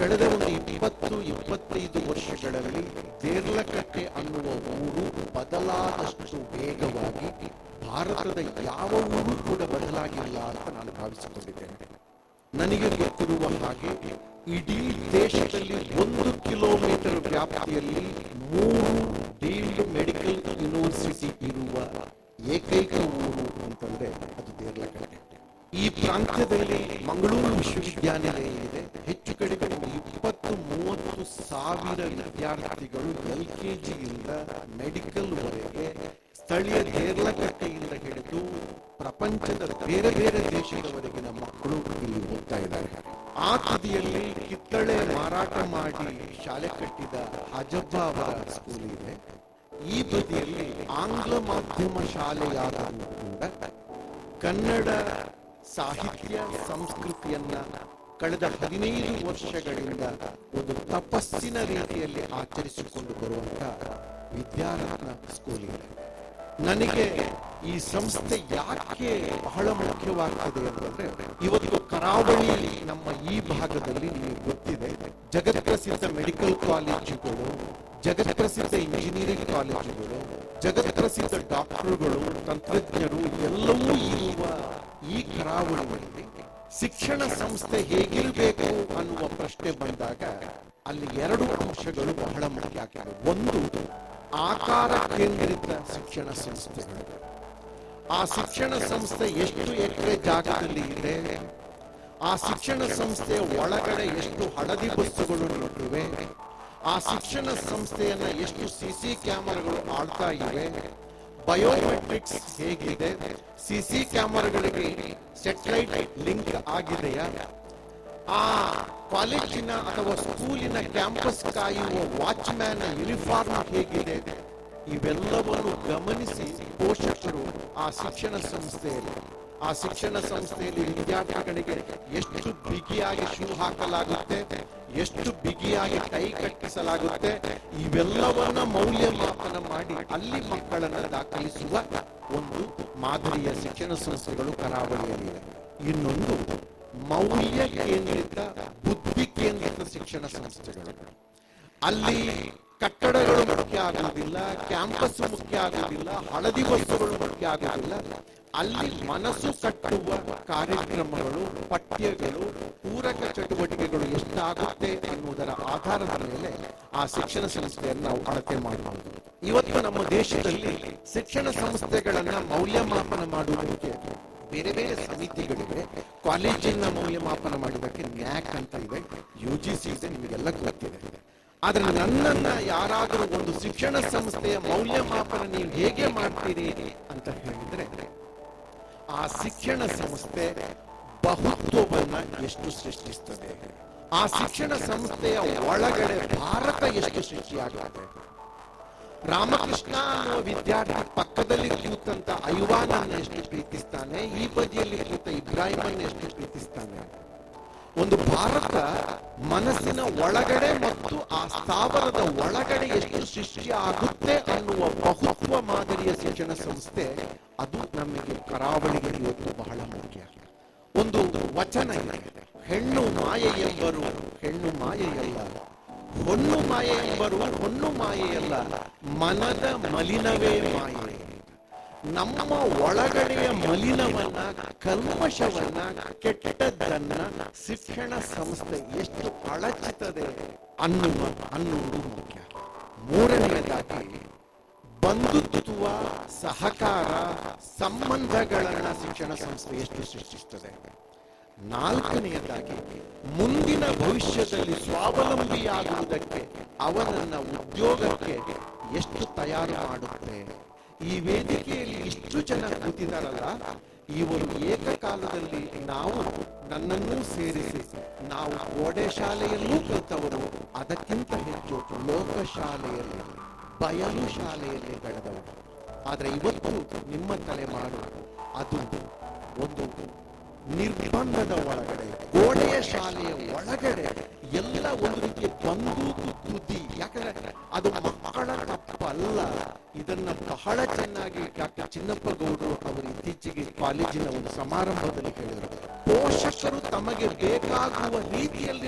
ಕಳೆದ ಒಂದು ಇಪ್ಪತ್ತು ಇಪ್ಪತ್ತೈದು ವರ್ಷಗಳಲ್ಲಿ ದೇರ್ಲಕಟ್ಟೆ ಅನ್ನುವ ಊರು ಬದಲಾದಷ್ಟು ವೇಗವಾಗಿ ಭಾರತದ ಯಾವ ಊರು ಕೂಡ ಬದಲಾಗಿಲ್ಲ ಅಂತ ನಾನು ಭಾವಿಸಿಕೊಂಡಿದ್ದೇನೆ ನನಗೆ ಗೊತ್ತಿರುವ ಹಾಗೆ ಇಡೀ ದೇಶದಲ್ಲಿ ಒಂದು ಕಿಲೋಮೀಟರ್ ವ್ಯಾಪ್ತಿಯಲ್ಲಿ ಮೂರು ಡೀಲ್ಡ್ ಮೆಡಿಕಲ್ ಯೂನಿವರ್ಸಿಟಿ ಇರುವ ಏಕೈಕ ಊರು ಅಂತಂದ್ರೆ ಅದು ದೇರ್ಲಕಟ್ಟೆ ಈ ಪ್ರಾಂತ್ಯದಲ್ಲಿ ಮಂಗಳೂರು ವಿಶ್ವವಿದ್ಯಾನಿಲಯ ಇದೆ ಹೆಚ್ಚು ಕಡಿಮೆ ಒಂದು ಇಪ್ಪತ್ತು ಮೂವತ್ತು ಸಾವಿರ ವಿದ್ಯಾರ್ಥಿಗಳು ಎಲ್ ಕೆ ಜಿಯಿಂದ ಮೆಡಿಕಲ್ ವರೆಗೆ ಸ್ಥಳೀಯ ದೇರ್ಲಕಟ್ಟೆಯಿಂದ ಹಿಡಿದು ಪ್ರಪಂಚದ ಬೇರೆ ಬೇರೆ ದೇಶದವರೆಗಿನ ಮಕ್ಕಳು ಇಲ್ಲಿ ಓದ್ತಾ ಇದ್ದಾರೆ ಆ ತುದಿಯಲ್ಲಿ ಕಿತ್ತಳೆ ಮಾರಾಟ ಮಾಡಿ ಶಾಲೆ ಕಟ್ಟಿದ ಹಜಬ್ಬ ಅವರ ಸ್ಕೂಲ್ ಇದೆ ಈ ಬದಿಯಲ್ಲಿ ಆಂಗ್ಲ ಮಾಧ್ಯಮ ಶಾಲೆಯಾದರೂ ಕೂಡ ಕನ್ನಡ ಸಾಹಿತ್ಯ ಸಂಸ್ಕೃತಿಯನ್ನ ಕಳೆದ ಹದಿನೈದು ವರ್ಷಗಳಿಂದ ಒಂದು ತಪಸ್ಸಿನ ರೀತಿಯಲ್ಲಿ ಆಚರಿಸಿಕೊಂಡು ಬರುವಂತ ವಿದ್ಯಾರತ್ನ ಸ್ಕೂಲ್ ಇದೆ ನನಗೆ ಈ ಸಂಸ್ಥೆ ಯಾಕೆ ಬಹಳ ಮುಖ್ಯವಾಗ್ತದೆ ಅಂತಂದ್ರೆ ಇವತ್ತು ಕರಾವಳಿ ನಮ್ಮ ಈ ಭಾಗದಲ್ಲಿ ನಿಮಗೆ ಗೊತ್ತಿದೆ ಜಗತ್ಪ್ರಸಿದ್ಧ ಮೆಡಿಕಲ್ ಕಾಲೇಜುಗಳು ಜಗತ್ಪ್ರಸಿದ್ಧ ಇಂಜಿನಿಯರಿಂಗ್ ಕಾಲೇಜುಗಳು ಜಗತ್ಪ್ರಸಿದ್ಧ ಡಾಕ್ಟರ್ಗಳು ತಂತ್ರಜ್ಞರು ಎಲ್ಲವೂ ಇರುವ ಈ ಕರಾವಳಿಯಲ್ಲಿ ಶಿಕ್ಷಣ ಸಂಸ್ಥೆ ಹೇಗಿರಬೇಕು ಅನ್ನುವ ಪ್ರಶ್ನೆ ಬಂದಾಗ ಅಲ್ಲಿ ಎರಡು ಅಂಶಗಳು ಬಹಳ ಮುಖ್ಯ ಆಗ್ತದೆ ಒಂದು ಆಕಾರ ಕೇಂದ್ರಿತ ಶಿಕ್ಷಣ ಸಂಸ್ಥೆಗಳು ಆ ಶಿಕ್ಷಣ ಸಂಸ್ಥೆ ಎಷ್ಟು ಎಕರೆ ಜಾಗದಲ್ಲಿ ಇದೆ ಆ ಶಿಕ್ಷಣ ಸಂಸ್ಥೆಯ ಒಳಗಡೆ ಎಷ್ಟು ಹಳದಿ ಬಸ್ಸುಗಳು ನಿಂತಿವೆ ಆ ಶಿಕ್ಷಣ ಸಂಸ್ಥೆಯನ್ನ ಎಷ್ಟು ಸಿಸಿ ಕ್ಯಾಮೆರಾಗಳು ಆಳ್ತಾ ಇವೆ ಬಯೋಮೆಟ್ರಿಕ್ಸ್ ಹೇಗಿದೆ ಸಿಸಿ ಕ್ಯಾಮೆರಾಗಳಿಗೆ ಸೆಟಲೈಟ್ ಲಿಂಕ್ ಆಗಿದೆಯಾ ಆ ಕಾಲೇಜಿನ ಅಥವಾ ಸ್ಕೂಲಿನ ಕ್ಯಾಂಪಸ್ ಕಾಯುವ ವಾಚ್ಮ್ಯಾನ್ ಯೂನಿಫಾರ್ಮ್ ಹೇಗಿದೆ ಇವೆಲ್ಲವನ್ನು ಗಮನಿಸಿ ಪೋಷಕರು ಆ ಶಿಕ್ಷಣ ಸಂಸ್ಥೆಯಲ್ಲಿ ಆ ಶಿಕ್ಷಣ ಸಂಸ್ಥೆಯಲ್ಲಿ ವಿದ್ಯಾರ್ಥಿಗಳಿಗೆ ಎಷ್ಟು ಬಿಗಿಯಾಗಿ ಶೂ ಹಾಕಲಾಗುತ್ತೆ ಎಷ್ಟು ಬಿಗಿಯಾಗಿ ಕೈ ಕಟ್ಟಿಸಲಾಗುತ್ತೆ ಇವೆಲ್ಲವನ್ನ ಮೌಲ್ಯಮಾಪನ ಮಾಡಿ ಅಲ್ಲಿ ಮಕ್ಕಳನ್ನ ದಾಖಲಿಸುವ ಒಂದು ಮಾದರಿಯ ಶಿಕ್ಷಣ ಸಂಸ್ಥೆಗಳು ಕರಾವಳಿಯಲ್ಲಿವೆ ಇನ್ನೊಂದು ಮೌಲ್ಯ ಕೇಂದ್ರಿತ ಬುದ್ಧಿ ಕೇಂದ್ರಿತ ಶಿಕ್ಷಣ ಸಂಸ್ಥೆಗಳು ಅಲ್ಲಿ ಕಟ್ಟಡಗಳು ಮುಖ್ಯ ಆಗುವುದಿಲ್ಲ ಕ್ಯಾಂಪಸ್ ಮುಖ್ಯ ಆಗುವುದಿಲ್ಲ ಹಳದಿ ವಸ್ತುಗಳು ಮುಖ್ಯ ಆಗುವುದಿಲ್ಲ ಅಲ್ಲಿ ಮನಸ್ಸು ಕಟ್ಟುವ ಕಾರ್ಯಕ್ರಮಗಳು ಪಠ್ಯಗಳು ಪೂರಕ ಚಟುವಟಿಕೆಗಳು ಎಷ್ಟಾಗುತ್ತೆ ಅನ್ನುವುದರ ಆಧಾರದ ಮೇಲೆ ಆ ಶಿಕ್ಷಣ ಸಂಸ್ಥೆಯನ್ನು ನಾವು ಅಳತೆ ಮಾಡಬಹುದು ಇವತ್ತು ನಮ್ಮ ದೇಶದಲ್ಲಿ ಶಿಕ್ಷಣ ಸಂಸ್ಥೆಗಳನ್ನ ಮೌಲ್ಯಮಾಪನ ಮಾಡುವುದಕ್ಕೆ ಬೇರೆ ಬೇರೆ ಸಮಿತಿಗಳಿವೆ ಕಾಲೇಜಿನ ಮೌಲ್ಯಮಾಪನ ಮಾಡುವುದಕ್ಕೆ ನ್ಯಾಕ್ ಅಂತ ಇದೆ ಯು ಜಿ ಸಿ ಇದೆ ನಿಮಗೆಲ್ಲ ಗೊತ್ತಿದೆ ಆದ್ರೆ ನನ್ನನ್ನ ಯಾರಾದರೂ ಒಂದು ಶಿಕ್ಷಣ ಸಂಸ್ಥೆಯ ಮೌಲ್ಯಮಾಪನ ನೀವು ಹೇಗೆ ಮಾಡ್ತೀರಿ ಅಂತ ಹೇಳಿದ್ರೆ ಆ ಶಿಕ್ಷಣ ಸಂಸ್ಥೆ ಬಹುತ್ವವನ್ನ ಎಷ್ಟು ಸೃಷ್ಟಿಸ್ತದೆ ಆ ಶಿಕ್ಷಣ ಸಂಸ್ಥೆಯ ಒಳಗಡೆ ಭಾರತ ಎಷ್ಟು ಸೃಷ್ಟಿಯಾಗುತ್ತೆ ರಾಮಕೃಷ್ಣ ಅನ್ನುವ ವಿದ್ಯಾರ್ಥಿ ಪಕ್ಕದಲ್ಲಿ ಕೂತಂತ ಐವಾನನ್ನ ಎಷ್ಟು ಪ್ರೀತಿಸ್ತಾನೆ ಈ ಬದಿಯಲ್ಲಿ ಕೂತ ಇಬ್ರಾಹಿಮನ್ನ ಎಷ್ಟು ಪ್ರೀತಿಸ್ತಾನೆ ಒಂದು ಭಾರತ ಮನಸ್ಸಿನ ಒಳಗಡೆ ಮತ್ತು ಆ ಸ್ಥಾವರದ ಒಳಗಡೆ ಎಷ್ಟು ಸೃಷ್ಟಿ ಆಗುತ್ತೆ ಅನ್ನುವ ಬಹುತ್ವ ಮಾದರಿಯ ಶಿಕ್ಷಣ ಸಂಸ್ಥೆ ಅದು ನಮಗೆ ಕರಾವಳಿಗೆ ಇವತ್ತು ಬಹಳ ಮುಖ್ಯ ಒಂದು ವಚನ ಇದೆ ಹೆಣ್ಣು ಮಾಯೆ ಎಂಬರು ಹೆಣ್ಣು ಮಾಯೆಯಲ್ಲ ಹೊನ್ನು ಮಾಯೆ ಎಂಬರು ಹೊನ್ನು ಮಾಯೆಯಲ್ಲ ಮನದ ಮಲಿನವೇ ಮಾಯೆ ನಮ್ಮ ಒಳಗಡೆಯ ಮಲಿನವನ್ನ ಕಲ್ಮಶವನ್ನ ಕೆಟ್ಟದ್ದನ್ನ ಶಿಕ್ಷಣ ಸಂಸ್ಥೆ ಎಷ್ಟು ಅಳಚುತ್ತದೆ ಅನ್ನುವ ಅನ್ನುವುದು ಮುಖ್ಯ ಮೂರನೆಯದಾಗಿ ಬಂಧುತ್ವ ಸಹಕಾರ ಸಂಬಂಧಗಳನ್ನ ಶಿಕ್ಷಣ ಸಂಸ್ಥೆ ಎಷ್ಟು ಸೃಷ್ಟಿಸುತ್ತದೆ ನಾಲ್ಕನೆಯದಾಗಿ ಮುಂದಿನ ಭವಿಷ್ಯದಲ್ಲಿ ಸ್ವಾವಲಂಬಿಯಾಗುವುದಕ್ಕೆ ಅವನನ್ನ ಉದ್ಯೋಗಕ್ಕೆ ಎಷ್ಟು ತಯಾರು ಮಾಡುತ್ತೆ ಈ ವೇದಿಕೆಯಲ್ಲಿ ಇಷ್ಟು ಜನ ಕೂತಿದಾರಲ್ಲ ಈ ಒಂದು ಏಕಕಾಲದಲ್ಲಿ ನಾವು ನನ್ನನ್ನೂ ಸೇರಿಸಿ ನಾವು ಗೋಡೆ ಶಾಲೆಯಲ್ಲೂ ಕಲಿತವರು ಅದಕ್ಕಿಂತ ಹೆಚ್ಚು ಲೋಕ ಶಾಲೆಯಲ್ಲಿ ಬಯಲು ಶಾಲೆಯಲ್ಲಿ ಬೆಳೆದವರು ಆದ್ರೆ ಇವತ್ತು ನಿಮ್ಮ ತಲೆಮಾರು ಅದು ಒಂದು ನಿರ್ಬಂಧದ ಒಳಗಡೆ ಗೋಡೆಯ ಶಾಲೆಯ ಒಳಗಡೆ ಎಲ್ಲ ಒಂದು ರೀತಿಯ ಬಂದೂಕು ತುದಿ ಯಾಕಂದ್ರೆ ಅದು ಮಕ್ಕಳ ತಪ್ಪಲ್ಲ ಇದನ್ನ ಬಹಳ ಚೆನ್ನಾಗಿ ಡಾಕ್ಟರ್ ಚಿನ್ನಪ್ಪ ಗೌಡರು ಅವರು ಇತ್ತೀಚೆಗೆ ಕಾಲೇಜಿನ ಒಂದು ಸಮಾರಂಭದಲ್ಲಿ ಹೇಳಿದರು ಪೋಷಕರು ತಮಗೆ ಬೇಕಾಗುವ ರೀತಿಯಲ್ಲಿ